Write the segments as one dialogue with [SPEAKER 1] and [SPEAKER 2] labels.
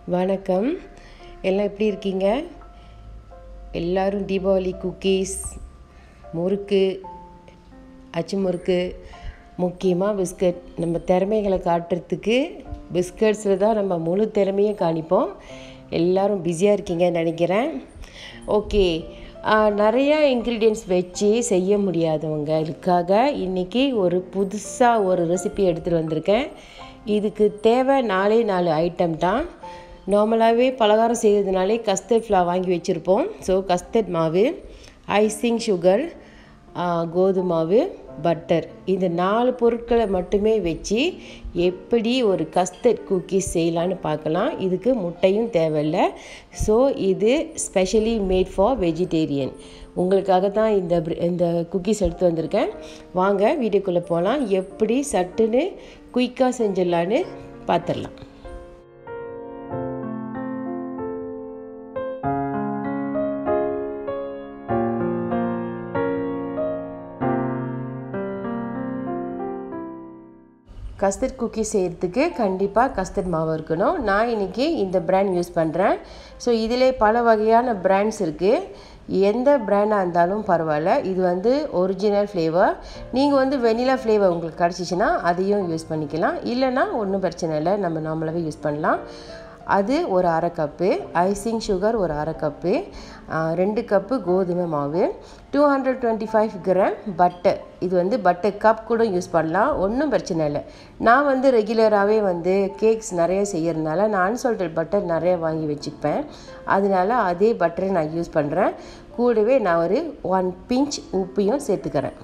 [SPEAKER 1] வணக்கம் எல்லாம் எப்படி இருக்கீங்க எல்லாரும் தீபாவளி குக்கீஸ் முறுக்கு அச்சு முறுக்கு முக்கியமாக பிஸ்கட் நம்ம திறமைகளை காட்டுறதுக்கு பிஸ்கட்ஸில் தான் நம்ம முழு திறமையும் காணிப்போம் எல்லாரும் பிஸியாக இருக்கீங்கன்னு நினைக்கிறேன் ஓகே நிறையா இன்க்ரீடியன்ட்ஸ் வச்சு செய்ய முடியாதவங்களுக்காக இன்றைக்கி ஒரு புதுசாக ஒரு ரெசிபி எடுத்துகிட்டு வந்திருக்கேன் இதுக்கு தேவை நாலே நாலு ஐட்டம் தான் நார்மலாகவே பலகாரம் செய்கிறதுனாலே கஸ்டர்ட் ஃப்ளா வாங்கி வச்சுருப்போம் ஸோ கஸ்டர்ட் மாவு ஐசிங் சுகர் கோதுமாவு பட்டர் இந்த நாலு பொருட்களை மட்டுமே வச்சு எப்படி ஒரு கஸ்டர்ட் குக்கீஸ் செய்யலான்னு பார்க்கலாம் இதுக்கு முட்டையும் தேவையில்லை ஸோ இது ஸ்பெஷலி மேட் ஃபார் வெஜிடேரியன் உங்களுக்காக தான் இந்த இந்த குக்கீஸ் எடுத்து வந்திருக்கேன் வாங்க வீடியோக்குள்ளே போகலாம் எப்படி சட்டுன்னு குயிக்காக செஞ்சிடலான்னு பார்த்துடலாம் கஸ்டர்ட் குக்கி செய்கிறதுக்கு கண்டிப்பாக கஸ்டர்ட் மாவு இருக்கணும் நான் இன்றைக்கி இந்த பிராண்ட் யூஸ் பண்ணுறேன் ஸோ இதிலே பல வகையான பிராண்ட்ஸ் இருக்குது எந்த பிராண்டாக இருந்தாலும் பரவாயில்ல இது வந்து ஒரிஜினல் ஃப்ளேவர் நீங்கள் வந்து வெனிலா ஃப்ளேவர் உங்களுக்கு கிடச்சிச்சின்னா அதையும் யூஸ் பண்ணிக்கலாம் இல்லைனா ஒன்றும் பிரச்சனை இல்லை நம்ம நார்மலாகவே யூஸ் பண்ணலாம் அது ஒரு அரை கப்பு ஐசிங் சுகர் ஒரு அரை கப்பு ரெண்டு கப்பு கோதுமை மாவு two hundred twenty five gram butter இது வந்து பட்டர் கப் கூட யூஸ் பண்ணலாம் ஒன்றும் பிரச்சனை இல்லை நான் வந்து ரெகுலராகவே வந்து கேக்ஸ் நிறைய செய்கிறதுனால நான் அன்சால்டட் பட்டர் நிறைய வாங்கி வச்சுப்பேன் அதனால அதே பட்டரை நான் யூஸ் பண்ணுறேன் கூடவே நான் ஒரு ஒன் பிஞ்ச் உப்பையும் சேர்த்துக்கிறேன்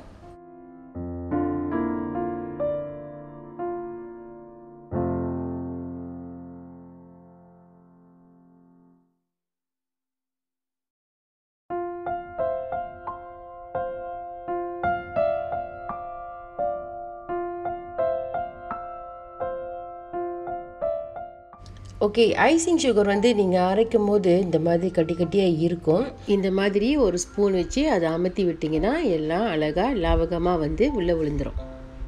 [SPEAKER 1] ஓகே ஐசிங் சுகர் வந்து நீங்கள் அரைக்கும் போது இந்த மாதிரி கட்டி கட்டியாக இருக்கும் இந்த மாதிரி ஒரு ஸ்பூன் வச்சு அதை அமர்த்தி விட்டிங்கன்னா எல்லாம் அழகாக லாவகமாக வந்து உள்ளே விழுந்துடும்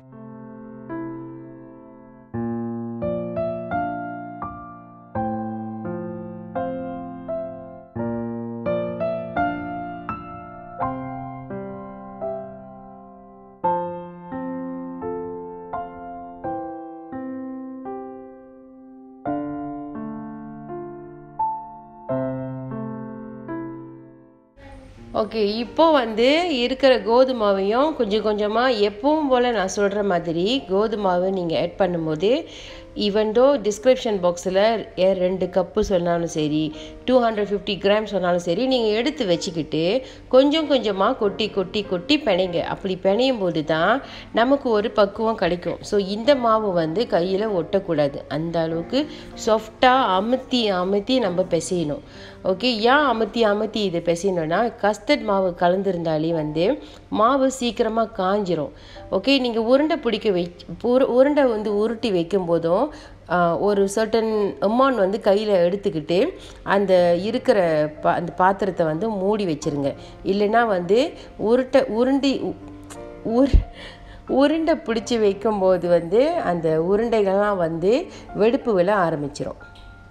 [SPEAKER 1] ஓகே இப்போ வந்து இருக்கிற கோதுமாவையும் கொஞ்சம் கொஞ்சமாக எப்பவும் போல் நான் சொல்கிற மாதிரி கோதுமாவை நீங்கள் ஆட் பண்ணும்போது ஈவன்டோ டிஸ்கிரிப்ஷன் பாக்ஸில் ரெண்டு கப்பு சொன்னாலும் சரி டூ ஹண்ட்ரட் ஃபிஃப்டி கிராம் சொன்னாலும் சரி நீங்கள் எடுத்து வச்சுக்கிட்டு கொஞ்சம் கொஞ்சமாக கொட்டி கொட்டி கொட்டி பிணைங்க அப்படி பிணையும் போது தான் நமக்கு ஒரு பக்குவம் கிடைக்கும் ஸோ இந்த மாவு வந்து கையில் ஒட்டக்கூடாது அந்த அளவுக்கு சாஃப்டாக அமுத்தி அமுத்தி நம்ம பிசையணும் ஓகே ஏன் அமுத்தி அமுத்தி இதை பிசையணும்னா கஸ்டர்ட் மாவு கலந்துருந்தாலே வந்து மாவு சீக்கிரமாக காஞ்சிரும் ஓகே நீங்கள் உருண்டை பிடிக்க வை உருண்டை வந்து உருட்டி வைக்கும் போதும் ஒரு சர்டன் அமௌண்ட் வந்து கையில் எடுத்துக்கிட்டு அந்த இருக்கிற பா அந்த பாத்திரத்தை வந்து மூடி வச்சுருங்க இல்லைன்னா வந்து உருட்டை உருண்டி உரு உருண்டை பிடிச்சி வைக்கும்போது வந்து அந்த உருண்டைகள்லாம் வந்து வெடிப்பு விழ ஆரம்பிச்சிடும்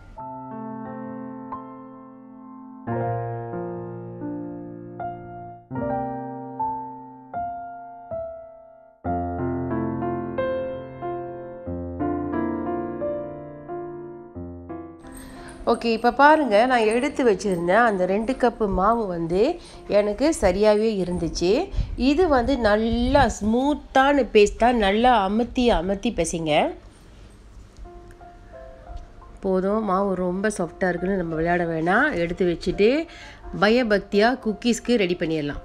[SPEAKER 1] ஓகே இப்போ பாருங்கள் நான் எடுத்து வச்சுருந்தேன் அந்த ரெண்டு கப்பு மாவு வந்து எனக்கு சரியாகவே இருந்துச்சு இது வந்து நல்லா ஸ்மூத்தான பேஸ்ட்டாக நல்லா அமர்த்தி அமர்த்தி பிசைங்க போதும் மாவு ரொம்ப சாஃப்டாக இருக்குன்னு நம்ம விளையாட வேணாம் எடுத்து வச்சுட்டு பயபக்தியாக குக்கீஸ்க்கு ரெடி பண்ணிடலாம்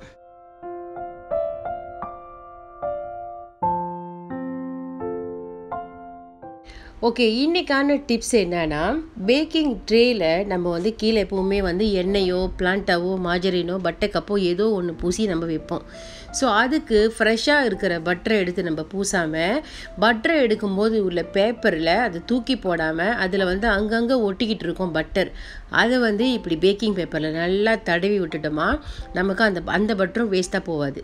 [SPEAKER 1] ஓகே இன்றைக்கான டிப்ஸ் என்னென்னா பேக்கிங் ட்ரேயில் நம்ம வந்து கீழே எப்போவுமே வந்து எண்ணெயோ பிளான்ட்டாவோ மாஜரினோ பட்டை கப்போ ஏதோ ஒன்று பூசி நம்ம வைப்போம் ஸோ அதுக்கு ஃப்ரெஷ்ஷாக இருக்கிற பட்டரை எடுத்து நம்ம பூசாமல் பட்டரை எடுக்கும்போது உள்ள பேப்பரில் அதை தூக்கி போடாமல் அதில் வந்து அங்கங்கே ஒட்டிக்கிட்டு இருக்கும் பட்டர் அதை வந்து இப்படி பேக்கிங் பேப்பரில் நல்லா தடவி விட்டுட்டோமா நமக்கு அந்த அந்த பட்டரும் வேஸ்ட்டாக போகாது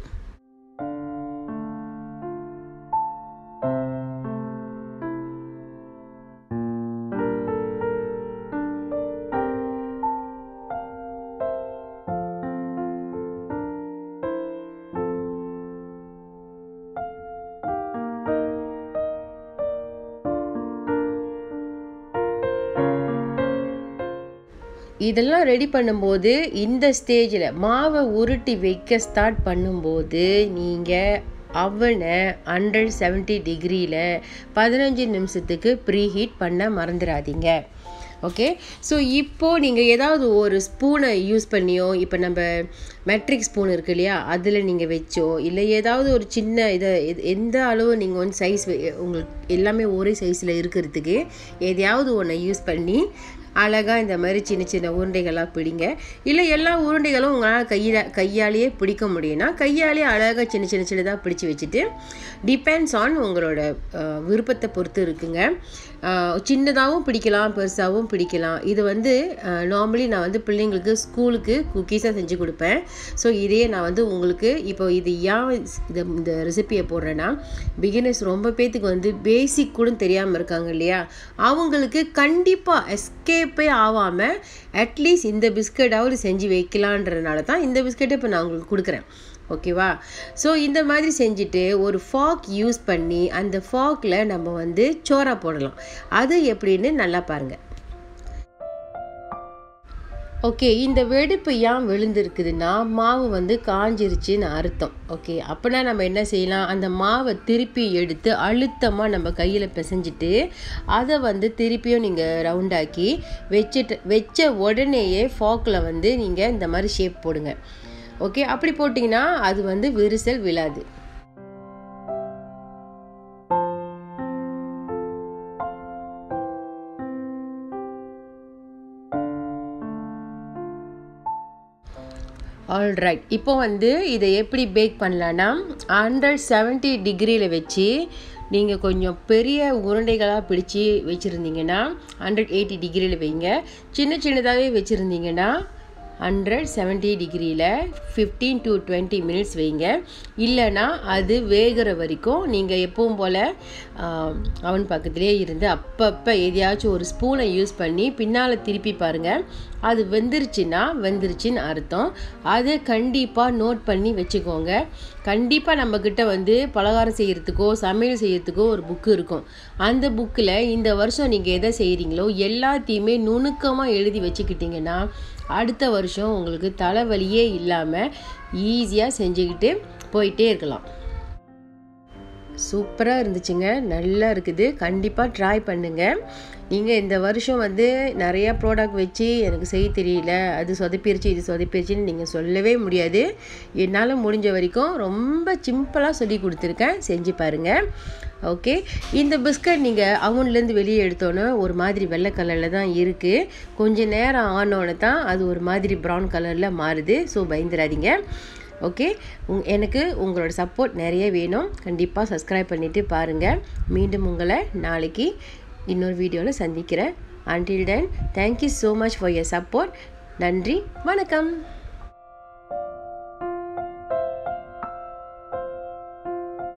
[SPEAKER 1] இதெல்லாம் ரெடி பண்ணும்போது இந்த ஸ்டேஜில் மாவை உருட்டி வைக்க ஸ்டார்ட் பண்ணும்போது நீங்கள் அவனை ஹண்ட்ரட் செவன்ட்டி டிகிரியில் பதினஞ்சு நிமிஷத்துக்கு ப்ரீ ஹீட் பண்ண மறந்துடாதீங்க ஓகே ஸோ இப்போது நீங்கள் ஏதாவது ஒரு ஸ்பூனை யூஸ் பண்ணியோ இப்போ நம்ம மெட்ரிக் ஸ்பூன் இருக்கு இல்லையா அதில் நீங்கள் வச்சோ இல்லை ஏதாவது ஒரு சின்ன இதை எது- எந்த அளவு நீங்கள் வந்து சைஸ் உங்களுக்கு எல்லாமே ஒரே சைஸில் இருக்கிறதுக்கு எதையாவது ஒன்றை யூஸ் பண்ணி அழகாக இந்த மாதிரி சின்ன சின்ன உருண்டைகளாக பிடிங்க இல்லை எல்லா உருண்டைகளும் உங்களால் கையில் கையாலேயே பிடிக்க முடியும்னா கையாலேயே அழகாக சின்ன சின்ன சின்னதாக பிடிச்சி வச்சுட்டு டிபெண்ட்ஸ் ஆன் உங்களோட அஹ், விருப்பத்தை பொறுத்து இருக்குங்க அஹ், சின்னதாகவும் பிடிக்கலாம் பெருசாகவும் பிடிக்கலாம் இது வந்து நார்மலி நான் வந்து பிள்ளைங்களுக்கு ஸ்கூலுக்கு குக்கீஸாக செஞ்சு கொடுப்பேன் ஸோ இதையே நான் வந்து உங்களுக்கு இப்போ இது ஏன் இதை இந்த ரெசிபியை போடுறேன்னா பிகினர்ஸ் ரொம்ப பேத்துக்கு வந்து பேசிக் கூட தெரியாமல் இருக்காங்க இல்லையா அவங்களுக்கு கண்டிப்பாக எஸ்கேப்பே ஆகாமல் அட்லீஸ்ட் இந்த பிஸ்கட்டாவது செஞ்சு வைக்கலான்றதுனால தான் இந்த பிஸ்கட்டை இப்போ நான் உங்களுக்கு கொடுக்குறேன் ஓகேவா ஸோ இந்த மாதிரி செஞ்சுட்டு ஒரு ஃபாக் யூஸ் பண்ணி அந்த ஃபாக்கில் நம்ம வந்து சோறா போடலாம் அது எப்படின்னு நல்லா பாருங்கள் ஓகே இந்த வெடிப்பு ஏன் விழுந்திருக்குதுன்னா மாவு வந்து காஞ்சிருச்சுன்னு அர்த்தம் ஓகே அப்போனா நம்ம என்ன செய்யலாம் அந்த மாவை திருப்பி எடுத்து அழுத்தமாக நம்ம கையில் பிசைஞ்சிட்டு அதை வந்து திருப்பியும் நீங்கள் ரவுண்டாக்கி வச்சுட்டு வச்ச உடனேயே ஃபாக்கில் வந்து நீங்கள் இந்த மாதிரி ஷேப் போடுங்க ஓகே அப்படி போட்டிங்கன்னா அது வந்து விரிசல் விழாது ஆல்ரைட் இப்போ வந்து இதை எப்படி பேக் பண்ணலான்னா ஹண்ட்ரட் செவன்ட்டி டிகிரியில் வச்சு நீங்கள் கொஞ்சம் பெரிய உருண்டைகளாக பிடிச்சி வச்சுருந்தீங்கன்னா ஹண்ட்ரட் எயிட்டி டிகிரியில் வைங்க சின்ன சின்னதாகவே வச்சுருந்தீங்கன்னா ஹண்ட்ரட் செவன்ட்டி டிகிரியில் ஃபிஃப்டீன் டு டுவெண்ட்டி மினிட்ஸ் வைங்க இல்லைன்னா அது வேகிற வரைக்கும் நீங்கள் எப்பவும் போல் அவன் பக்கத்துலேயே இருந்து அப்பப்போ எதையாச்சும் ஒரு ஸ்பூனை யூஸ் பண்ணி பின்னால் திருப்பி பாருங்கள் அது வெந்துருச்சுன்னா வெந்துருச்சுன்னு அர்த்தம் அதை கண்டிப்பாக நோட் பண்ணி வச்சுக்கோங்க கண்டிப்பாக நம்மக்கிட்ட வந்து பலகாரம் செய்கிறதுக்கோ சமையல் செய்கிறதுக்கோ ஒரு புக்கு இருக்கும் அந்த புக்கில் இந்த வருஷம் நீங்கள் எதை செய்கிறீங்களோ எல்லாத்தையுமே நுணுக்கமாக எழுதி வச்சுக்கிட்டிங்கன்னா அடுத்த வருஷம் உங்களுக்கு தலைவலியே இல்லாமல் ஈஸியாக செஞ்சுக்கிட்டு போயிட்டே இருக்கலாம் சூப்பராக இருந்துச்சுங்க நல்லா இருக்குது கண்டிப்பாக ட்ரை பண்ணுங்கள் நீங்கள் இந்த வருஷம் வந்து நிறையா ப்ராடக்ட் வச்சு எனக்கு செய்ய தெரியல அது சொதப்பிருச்சு இது சொதப்பிருச்சுன்னு நீங்கள் சொல்லவே முடியாது என்னால் முடிஞ்ச வரைக்கும் ரொம்ப சிம்பிளாக சொல்லி கொடுத்துருக்கேன் செஞ்சு பாருங்கள் ஓகே இந்த பிஸ்கட் நீங்கள் அவன்லேருந்து வெளியே எடுத்தோன்னே ஒரு மாதிரி வெள்ளை கலரில் தான் இருக்குது கொஞ்சம் நேரம் ஆனோன்னு தான் அது ஒரு மாதிரி ப்ரௌன் கலரில் மாறுது ஸோ பயந்துடாதீங்க ஓகே உங் எனக்கு உங்களோட சப்போர்ட் நிறைய வேணும் கண்டிப்பாக சப்ஸ்கிரைப் பண்ணிவிட்டு பாருங்கள் மீண்டும் உங்களை நாளைக்கு இன்னொரு வீடியோவில் சந்திக்கிறேன் until then thank you so much for your support நன்றி வணக்கம்